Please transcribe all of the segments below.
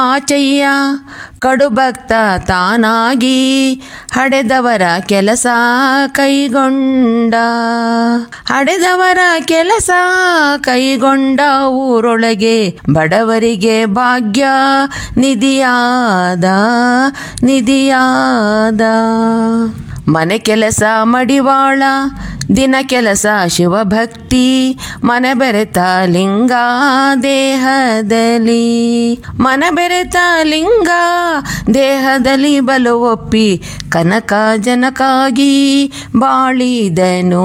ಆಚಯ್ಯ ಕಡುಭಕ್ತ ತಾನಾಗಿ ಹಡೆದವರ ಕೆಲಸ ಕೈಗೊಂಡ ಹಡೆದವರ ಕೆಲಸ ಕೈಗೊಂಡ ಊರೊಳಗೆ ಬಡವರಿಗೆ ಭಾಗ್ಯ ನಿಧಿಯಾದ ನಿಧಿಯಾದ ಮನೆ ಕೆಲಸ ಮಡಿವಾಳ ದಿನ ಕೆಲಸ ಶಿವಭಕ್ತಿ ಮನ ಬೆರೆತ ಲಿಂಗ ದೇಹದಲ್ಲಿ ಮನ ಬೆರೆತ ಲಿಂಗ ದೇಹದಲ್ಲಿ ಬಲು ಒಪ್ಪಿ ಕನಕ ಜನಕಾಗಿ ಬಾಳಿದನು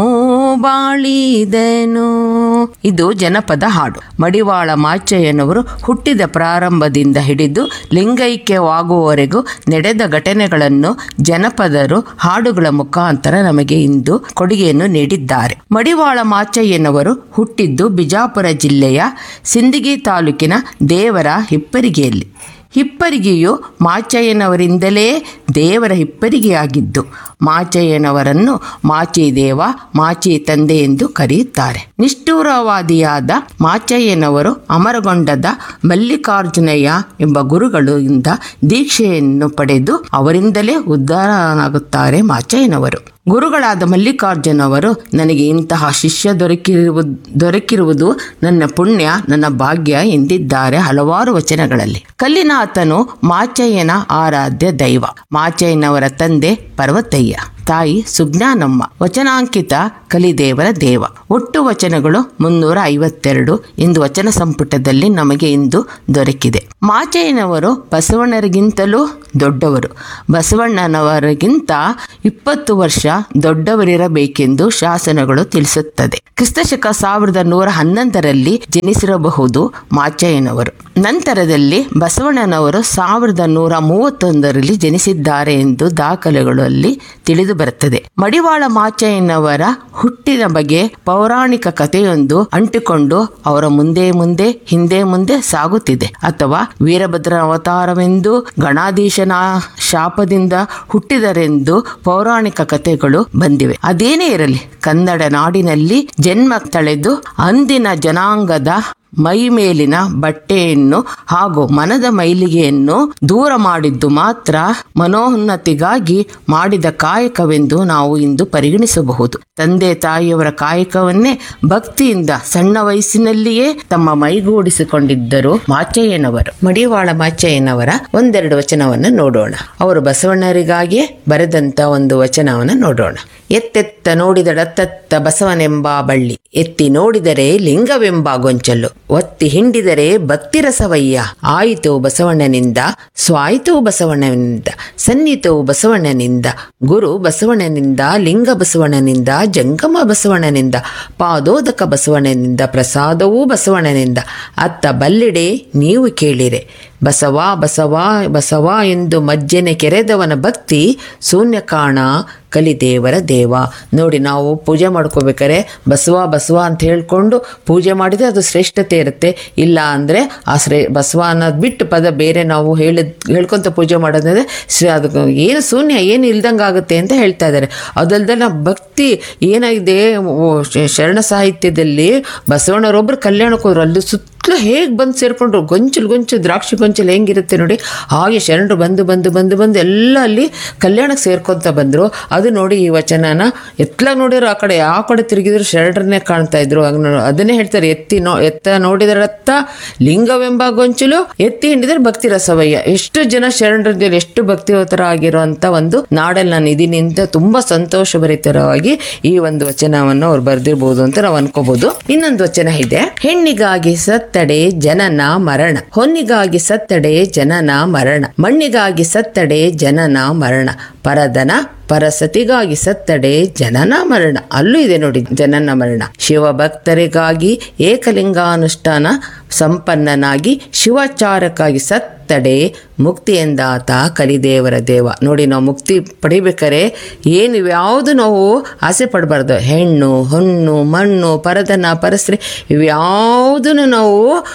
ಬಾಳಿದನು ಇದು ಜನಪದ ಹಾಡು ಮಡಿವಾಳ ಮಾಚಯ್ಯನವರು ಹುಟ್ಟಿದ ಪ್ರಾರಂಭದಿಂದ ಹಿಡಿದು ಲಿಂಗೈಕ್ಯವಾಗುವವರೆಗೂ ನಡೆದ ಘಟನೆಗಳನ್ನು ಜನಪದರು ಹಾಡುಗಳ ಮುಖಾಂತರ ನಮಗೆ ಇಂದು ಕೊಡುಗೆಯನ್ನು ನೀಡಿದ್ದಾರೆ ಮಡಿವಾಳ ಮಾಚಯ್ಯನವರು ಹುಟ್ಟಿದ್ದು ಬಿಜಾಪುರ ಜಿಲ್ಲೆಯ ಸಿಂದಗಿ ತಾಲೂಕಿನ ದೇವರ ಹಿಪ್ಪರಿಗೆಯಲ್ಲಿ ಹಿಪ್ಪರಿಗೆಯು ಮಾಚಯ್ಯನವರಿಂದಲೇ ದೇವರ ಹಿಪ್ಪರಿಗೆಯಾಗಿದ್ದು ಮಾಚಯ್ಯನವರನ್ನು ಮಾಚಿ ದೇವ ಮಾಚಿ ತಂದೆ ಎಂದು ಕರೆಯುತ್ತಾರೆ ನಿಷ್ಠೂರವಾದಿಯಾದ ಮಾಚಯ್ಯನವರು ಅಮರಗೊಂಡದ ಮಲ್ಲಿಕಾರ್ಜುನಯ್ಯ ಎಂಬ ಗುರುಗಳಿಂದ ದೀಕ್ಷೆಯನ್ನು ಪಡೆದು ಅವರಿಂದಲೇ ಉದ್ಧಾರನಾಗುತ್ತಾರೆ ಮಾಚಯ್ಯನವರು ಗುರುಗಳಾದ ಮಲ್ಲಿಕಾರ್ಜುನವರು ನನಗೆ ಇಂತಹ ಶಿಷ್ಯ ದೊರಕಿರುವುದು ದೊರಕಿರುವುದು ನನ್ನ ಪುಣ್ಯ ನನ್ನ ಭಾಗ್ಯ ಎಂದಿದ್ದಾರೆ ಹಲವಾರು ವಚನಗಳಲ್ಲಿ ಕಲ್ಲಿನಾಥನು ಮಾಚಯ್ಯನ ಆರಾಧ್ಯ ದೈವ ಮಾಚಯ್ಯನವರ ತಂದೆ ಪರ್ವತಯ್ಯ ತಾಯಿ ಸುಜ್ಞಾನಮ್ಮ ವಚನಾಂಕಿತ ಕಲಿದೇವರ ದೇವ ಒಟ್ಟು ವಚನಗಳು ಮುನ್ನೂರ ಐವತ್ತೆರಡು ಇಂದು ವಚನ ಸಂಪುಟದಲ್ಲಿ ನಮಗೆ ಇಂದು ದೊರಕಿದೆ ಮಾಚಯ್ಯನವರು ಬಸವಣ್ಣರಿಗಿಂತಲೂ ದೊಡ್ಡವರು ಬಸವಣ್ಣನವರಿಗಿಂತ ಇಪ್ಪತ್ತು ವರ್ಷ ದೊಡ್ಡವರಿರಬೇಕೆಂದು ಶಾಸನಗಳು ತಿಳಿಸುತ್ತದೆ ಕ್ರಿಸ್ತಶಕ ಸಾವಿರದ ನೂರ ಹನ್ನೊಂದರಲ್ಲಿ ಜನಿಸಿರಬಹುದು ಮಾಚಯ್ಯನವರು ನಂತರದಲ್ಲಿ ಬಸವಣ್ಣನವರು ಸಾವಿರದ ನೂರ ಮೂವತ್ತೊಂದರಲ್ಲಿ ಜನಿಸಿದ್ದಾರೆ ಎಂದು ದಾಖಲೆಗಳಲ್ಲಿ ತಿಳಿದು ಬರುತ್ತದೆ ಮಡಿವಾಳ ಮಾಚಯ್ಯನವರ ಹುಟ್ಟಿನ ಬಗ್ಗೆ ಪೌರಾಣಿಕ ಕಥೆಯೊಂದು ಅಂಟಿಕೊಂಡು ಅವರ ಮುಂದೆ ಮುಂದೆ ಹಿಂದೆ ಮುಂದೆ ಸಾಗುತ್ತಿದೆ ಅಥವಾ ವೀರಭದ್ರ ಅವತಾರವೆಂದು ಗಣಾಧೀಶನ ಶಾಪದಿಂದ ಹುಟ್ಟಿದರೆಂದು ಪೌರಾಣಿಕ ಕಥೆಗಳು ಬಂದಿವೆ ಅದೇನೇ ಇರಲಿ ಕನ್ನಡ ನಾಡಿನಲ್ಲಿ ಜನ್ಮ ತಳೆದು ಅಂದಿನ ಜನಾಂಗದ ಮೈ ಮೇಲಿನ ಬಟ್ಟೆಯನ್ನು ಹಾಗೂ ಮನದ ಮೈಲಿಗೆಯನ್ನು ದೂರ ಮಾಡಿದ್ದು ಮಾತ್ರ ಮನೋನ್ನತಿಗಾಗಿ ಮಾಡಿದ ಕಾಯಕವೆಂದು ನಾವು ಇಂದು ಪರಿಗಣಿಸಬಹುದು ತಂದೆ ತಾಯಿಯವರ ಕಾಯಕವನ್ನೇ ಭಕ್ತಿಯಿಂದ ಸಣ್ಣ ವಯಸ್ಸಿನಲ್ಲಿಯೇ ತಮ್ಮ ಮೈಗೂಡಿಸಿಕೊಂಡಿದ್ದರು ಮಾಚಯ್ಯನವರು ಮಡಿವಾಳ ಮಾಚಯ್ಯನವರ ಒಂದೆರಡು ವಚನವನ್ನು ನೋಡೋಣ ಅವರು ಬಸವಣ್ಣರಿಗಾಗಿಯೇ ಬರೆದಂತ ಒಂದು ವಚನವನ್ನು ನೋಡೋಣ ಎತ್ತೆತ್ತ ನೋಡಿದಡತ್ತತ್ತ ಬಸವನೆಂಬ ಬಳ್ಳಿ ಎತ್ತಿ ನೋಡಿದರೆ ಲಿಂಗವೆಂಬ ಗೊಂಚಲು ಒತ್ತಿ ಹಿಂಡಿದರೆ ಭಕ್ತಿ ರಸವಯ್ಯ ಆಯಿತು ಬಸವಣ್ಣನಿಂದ ಸ್ವಾಯಿತು ಬಸವಣ್ಣನಿಂದ ಸನ್ನಿತು ಬಸವಣ್ಣನಿಂದ ಗುರು ಬಸವಣ್ಣನಿಂದ ಲಿಂಗ ಬಸವಣ್ಣನಿಂದ ಜಂಗಮ ಬಸವಣ್ಣನಿಂದ ಪಾದೋದಕ ಬಸವಣ್ಣನಿಂದ ಪ್ರಸಾದವೂ ಬಸವಣ್ಣನಿಂದ ಅತ್ತ ಬಲ್ಲಿಡೆ ನೀವು ಕೇಳಿರೆ ಬಸವ ಬಸವ ಬಸವ ಎಂದು ಮಜ್ಜನೆ ಕೆರೆದವನ ಭಕ್ತಿ ಶೂನ್ಯ ಕಾಣ ಕಲಿದೇವರ ದೇವ ನೋಡಿ ನಾವು ಪೂಜೆ ಮಾಡ್ಕೋಬೇಕಾದ್ರೆ ಬಸವ ಬಸವ ಅಂತ ಹೇಳ್ಕೊಂಡು ಪೂಜೆ ಮಾಡಿದರೆ ಅದು ಶ್ರೇಷ್ಠತೆ ಇರುತ್ತೆ ಇಲ್ಲ ಅಂದರೆ ಆ ಶ್ರೇ ಬಸವ ಅನ್ನೋದು ಬಿಟ್ಟು ಪದ ಬೇರೆ ನಾವು ಹೇಳಿದ್ ಹೇಳ್ಕೊತ ಪೂಜೆ ಮಾಡೋದಂದ್ರೆ ಶ್ರೇ ಅದು ಏನು ಶೂನ್ಯ ಏನು ಇಲ್ದಂಗೆ ಆಗುತ್ತೆ ಅಂತ ಹೇಳ್ತಾ ಇದ್ದಾರೆ ಅದಲ್ಲದೆ ನಮ್ಮ ಭಕ್ತಿ ಏನಾಗಿದೆ ಓ, ಶ- ಶರಣ ಸಾಹಿತ್ಯದಲ್ಲಿ ಬಸವಣ್ಣರೊಬ್ಬರು ಕಲ್ಯಾಣಕ್ಕೆ ಹೋದ್ರು ಅಲ್ಲಿ ಸುತ್ತಲೂ ಹೇಗೆ ಬಂದು ಸೇರ್ಕೊಂಡ್ರು ಗೊಂಚಲು ಗೊಂಚು ದ್ರಾಕ್ಷಿ ಗೊಂಚಲು ಹೆಂಗಿರುತ್ತೆ ನೋಡಿ ಹಾಗೆ ಶರಣರು ಬಂದು ಬಂದು ಬಂದು ಬಂದು ಎಲ್ಲ ಅಲ್ಲಿ ಕಲ್ಯಾಣಕ್ಕೆ ಸೇರ್ಕೊಂತ ಬಂದರು ಅದು ನೋಡಿ ಈ ವಚನನ ಎತ್ತಲ ನೋಡಿದ್ರು ಆ ಕಡೆ ಯಾವ ಕಡೆ ತಿರುಗಿದ್ರು ಶರಣರನ್ನೇ ಕಾಣ್ತಾ ಇದ್ರು ಹಂಗ್ ನೋ- ಅದನ್ನೇ ಹೇಳ್ತಾರೆ ಎತ್ತಿ ನೋ ಎತ್ತ ನೋಡಿದರತ್ತ ಲಿಂಗವೆಂಬ ಗೊಂಚಲು ಎತ್ತಿ ಹಿಂಡಿದ್ರೆ ಭಕ್ತಿ ರಸವಯ್ಯ ಎಷ್ಟು ಜನ ಶರಣರಲ್ಲಿ ಎಷ್ಟು ಭಕ್ತಿವತರ ಆಗಿರುವಂತ ಒಂದು ನಾಡಲ್ಲಿ ನಾನು ಇದೀನಿ ಅಂತ ತುಂಬಾ ಸಂತೋಷಭರಿತರವಾಗಿ ಈ ಒಂದು ವಚನವನ್ನು ಅವ್ರು ಬರ್ದಿರ್ಬೋದು ಅಂತ ನಾವು ಅನ್ಕೋಬಹುದು ಇನ್ನೊಂದು ವಚನ ಇದೆ ಹೆಣ್ಣಿಗಾಗಿ ಸತ್ತಡೆ ಜನನ ಮರಣ ಹೊನ್ನಿಗಾಗಿ ಸತ್ತಡೆ ಜನನ ಮರಣ ಮಣ್ಣಿಗಾಗಿ ಸತ್ತಡೆ ಜನನ ಮರಣ ಪರದನ ಪರಸತಿಗಾಗಿ ಸತ್ತಡೆ ಜನನ ಮರಣ ಅಲ್ಲೂ ಇದೆ ನೋಡಿ ಜನನ ಮರಣ ಶಿವಭಕ್ತರಿಗಾಗಿ ಏಕಲಿಂಗಾನುಷ್ಠಾನ ಸಂಪನ್ನನಾಗಿ ಶಿವಾಚಾರಕ್ಕಾಗಿ ಸತ್ತಡೆ ಮುಕ್ತಿ ಎಂದಾತ ಕಲಿದೇವರ ದೇವ ನೋಡಿ ನಾವು ಮುಕ್ತಿ ಪಡಿಬೇಕಾರೆ ಏನು ಯಾವುದು ನಾವು ಆಸೆ ಪಡಬಾರ್ದು ಹೆಣ್ಣು ಹೊಣ್ಣು ಮಣ್ಣು ಪರದನ ಪರಸ್ತ್ರೀ ಇವ್ಯಾವುದನ್ನು ನಾವು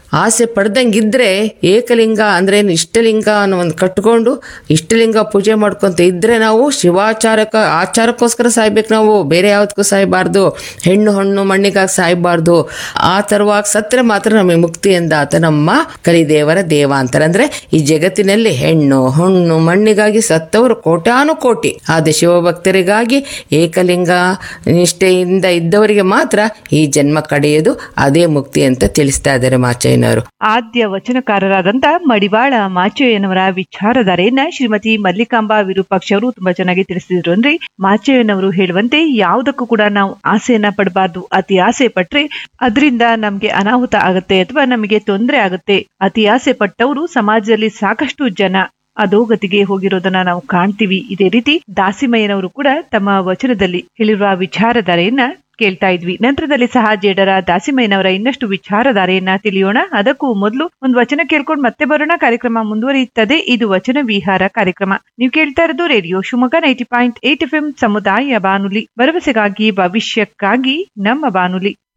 ಆಸೆ ಪಡ್ದಂಗಿದ್ರೆ ಏಕಲಿಂಗ ಅಂದ್ರೆ ಏನು ಇಷ್ಟಲಿಂಗ ಅನ್ನೋ ಒಂದು ಕಟ್ಕೊಂಡು ಇಷ್ಟಲಿಂಗ ಪೂಜೆ ಮಾಡ್ಕೊಂತ ಇದ್ರೆ ನಾವು ಶಿವಾಚಾರಕ ಆಚಾರಕ್ಕೋಸ್ಕರ ಸಾಯ್ಬೇಕು ನಾವು ಬೇರೆ ಯಾವ್ದಕ್ಕೂ ಸಾಯ್ಬಾರ್ದು ಹೆಣ್ಣು ಹಣ್ಣು ಮಣ್ಣಿಗಾಗಿ ಸಾಯ್ಬಾರ್ದು ಆ ತರವಾಗಿ ಸತ್ರೆ ಮಾತ್ರ ನಮಗೆ ಮುಕ್ತಿ ಎಂದಾತ ನಮ್ಮ ಕಲಿದೇವರ ದೇವಾಂತರ ಅಂದ್ರೆ ಈ ಜಗತ್ತಿನಲ್ಲಿ ಹೆಣ್ಣು ಹಣ್ಣು ಮಣ್ಣಿಗಾಗಿ ಸತ್ತವರು ಕೋಟ್ಯಾನು ಕೋಟಿ ಆದ ಶಿವಭಕ್ತರಿಗಾಗಿ ಏಕಲಿಂಗ ನಿಷ್ಠೆಯಿಂದ ಇದ್ದವರಿಗೆ ಮಾತ್ರ ಈ ಜನ್ಮ ಕಡೆಯೋದು ಅದೇ ಮುಕ್ತಿ ಅಂತ ತಿಳಿಸ್ತಾ ಇದ್ದಾರೆ ಮಾಚಯ್ಯನವರು ಆದ್ಯ ವಚನಕಾರರಾದಂತ ಮಡಿವಾಳ ಮಾಚಯ್ಯನವರ ವಿಚಾರಧಾರೆಯನ್ನ ಶ್ರೀಮತಿ ಮಲ್ಲಿಕಾಂಬಾ ವಿರೂಪಾಕ್ಷ ಅವರು ತುಂಬಾ ಚೆನ್ನಾಗಿ ತಿಳಿಸಿದ್ರು ಅಂದ್ರೆ ಮಾಚಯ್ಯನವರು ಹೇಳುವಂತೆ ಯಾವುದಕ್ಕೂ ಕೂಡ ನಾವು ಆಸೆಯನ್ನ ಪಡಬಾರ್ದು ಅತಿ ಆಸೆ ಪಟ್ರೆ ಅದರಿಂದ ನಮ್ಗೆ ಅನಾಹುತ ಆಗುತ್ತೆ ಅಥವಾ ನಮಗೆ ತೊಂದರೆ ಆಗುತ್ತೆ ಅತಿ ಆಸೆ ಪಟ್ಟವರು ಸಮಾಜದಲ್ಲಿ ಸಾಕಷ್ಟು ಜನ ಅಧೋಗತಿಗೆ ಹೋಗಿರೋದನ್ನ ನಾವು ಕಾಣ್ತೀವಿ ಇದೇ ರೀತಿ ದಾಸಿಮಯ್ಯನವರು ಕೂಡ ತಮ್ಮ ವಚನದಲ್ಲಿ ಹೇಳಿರುವ ವಿಚಾರಧಾರೆಯನ್ನ ಕೇಳ್ತಾ ಇದ್ವಿ ನಂತರದಲ್ಲಿ ಸಹ ಜೇಡರ ದಾಸಿಮಯ್ಯನವರ ಇನ್ನಷ್ಟು ವಿಚಾರಧಾರೆಯನ್ನ ತಿಳಿಯೋಣ ಅದಕ್ಕೂ ಮೊದಲು ಒಂದು ವಚನ ಕೇಳ್ಕೊಂಡು ಮತ್ತೆ ಬರೋಣ ಕಾರ್ಯಕ್ರಮ ಮುಂದುವರಿಯುತ್ತದೆ ಇದು ವಚನ ವಿಹಾರ ಕಾರ್ಯಕ್ರಮ ನೀವು ಕೇಳ್ತಾ ಇರೋದು radio Shivamogga ninety point eight F ಸಮುದಾಯ ಬಾನುಲಿ ಭರವಸೆಗಾಗಿ ಭವಿಷ್ಯಕ್ಕಾಗಿ ನಮ್ಮ ಬಾನುಲಿ